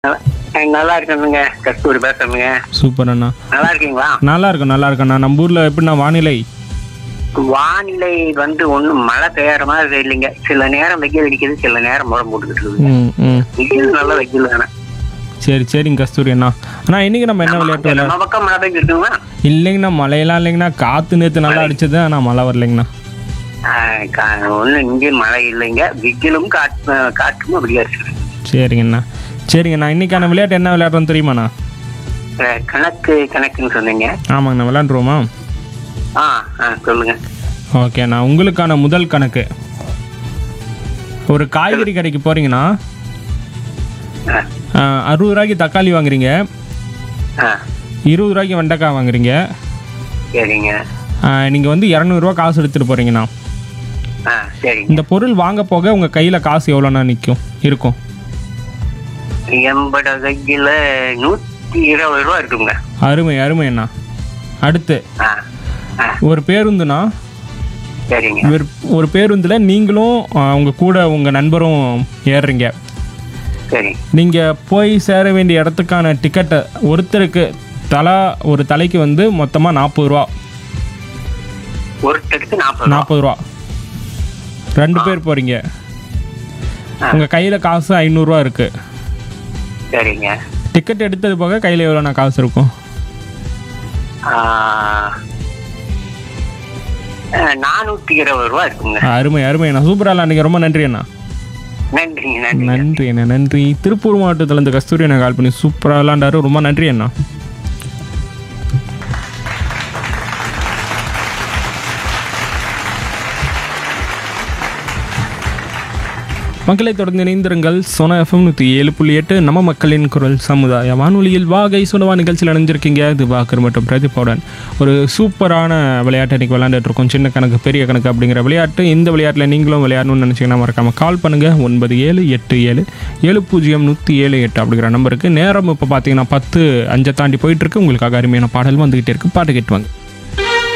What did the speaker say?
நல்லா- நல்லா இருக்கணுங்க கஸ்தூரி பேசுறேங்க சூப்பர் அண்ணா நல்லா இருக்கீங்களா நல்லா இருக்கும் நல்லா இருக்கும் அண்ணா நம்ம ஊரில் எப்படிண்ணா வானிலை வானிலை வந்து ஒண்ணும் மழை பெய்யற மாதிரி இல்லைங்க சில நேரம் வெயில் அடிக்குது சில நேரம் முறை போட்டுக்கிட்டு இருக்குது ம் ம் வெயில் நல்ல வெயில் தானே சரி சரிங்க கஸ்தூரி அண்ணா அண்ணா இன்னைக்கு நம்ம என்ன விளையாட்டு விளையாட நம்ம பக்கம் மழை பெய்யுதுங்களா இல்லைங்கண்ணா மழையெல்லாம் இல்லைங்கண்ணா காற்று நேற்று நல்லா அடிச்சது ஆனால் மழை வரலைங்கண்ணா ஒன்றும் இங்கே மழை இல்லைங்க வெயிலும் காற்று காற்றும் அப்படியா இருக்குது சரிங்கண்ணா சரிங்கண்ணா இன்னைக்கான விளையாட்டு என்ன விளையாடுறோம் தெரியுமாண்ணா அஹ், கணக்கு கணக்குன்னு சொன்னீங்க ஆமாங்கண்ணா விளையாண்டுருவோமா ஆ ஆ சொல்லுங்க ஓகேண்ணா உங்களுக்கான முதல் கணக்கு ஒரு காய்கறி கடைக்கு போறீங்கன்னா ஆ, ஆ, அறுபது ரூபாய்க்கு தக்காளி வாங்குறீங்க ஆ இருபது ரூபாய்க்கு வெண்டைக்காய் வாங்குறீங்க சரிங்க நீங்கள் வந்து இரநூறுவா காசு எடுத்துகிட்டு போகிறீங்கண்ணா ஆ சரிங்க இந்த பொருள் வாங்க போக உங்கள் கையில் காசு எவ்வளோண்ணா நிற்கும் இருக்கும் எண்பது கையில நூத்தி இருபது ரூபா இருக்குங்க அருமை அருமை அண்ணா அடுத்து ஆ ஆ ஒரு பேருந்துண்ணா சரிங்க ஒரு ஒரு பேருந்தில் நீங்களும் உங்கள் கூட உங்கள் நண்பரும் ஏறுறீங்க சரி நீங்கள் போய் சேர வேண்டிய இடத்துக்கான டிக்கெட்டை ஒருத்தருக்கு தலா ஒரு தலைக்கு வந்து மொத்தமாக நாற்பது ரூபா ஒருத்தருக்கு நாற்பது ரூபா நாற்பது ரூபா ரெண்டு பேர் போகிறீங்க உங்கள் கையில் காசு ஐநூறுரூவா இருக்குது சரிங்க டிக்கெட் எடுத்தது போக கையில் எவ்வளோண்ணா காசு இருக்கும் ஆ, ஆ, நானூத்தி இருபது ரூபா இருக்குங்க அருமை அருமை அண்ணா சூப்பராக அன்றைக்கி ரொம்ப நன்றி அண்ணா நன்றிங்க நன்றி நன்றி அண்ணா நன்றி திருப்பூர் மாவட்டத்துலேருந்து கஸ்தூரி அண்ணா கால் பண்ணி சூப்பராக விளாண்டாரு ரொம்ப நன்றி அண்ணா மக்களை தொடர்ந்து இணைந்திருங்கள் சோனா எஃப்எம் நூற்றி ஏழு புள்ளி எட்டு நம்ம மக்களின் குரல் சமுதாய வானொலியில் வாகை சுனவா நிகழ்ச்சியில் அணிஞ்சிருக்கீங்க இது பாக்கர் மற்றும் பிரதீபவுடன் ஒரு சூப்பரான விளையாட்டு இன்னைக்கு விளையாண்டுட்டு இருக்கோம் சின்ன கணக்கு பெரிய கணக்கு அப்படிங்கிற விளையாட்டு இந்த விளையாட்டில் நீங்களும் விளையாடணும்னு நினச்சிங்கன்னா மறக்காம கால் பண்ணுங்கள் ஒன்பது ஏழு எட்டு ஏழு ஏழு பூஜ்ஜியம் நூற்றி ஏழு எட்டு அப்படிங்கிற நம்பருக்கு நேரம் இப்போ பார்த்தீங்கன்னா பத்து அஞ்சை தாண்டி போயிட்டு இருக்கு உங்களுக்காக அருமையான பாடல் வந்துகிட்டே இருக்கு பாட்டு கேட்டுவாங்க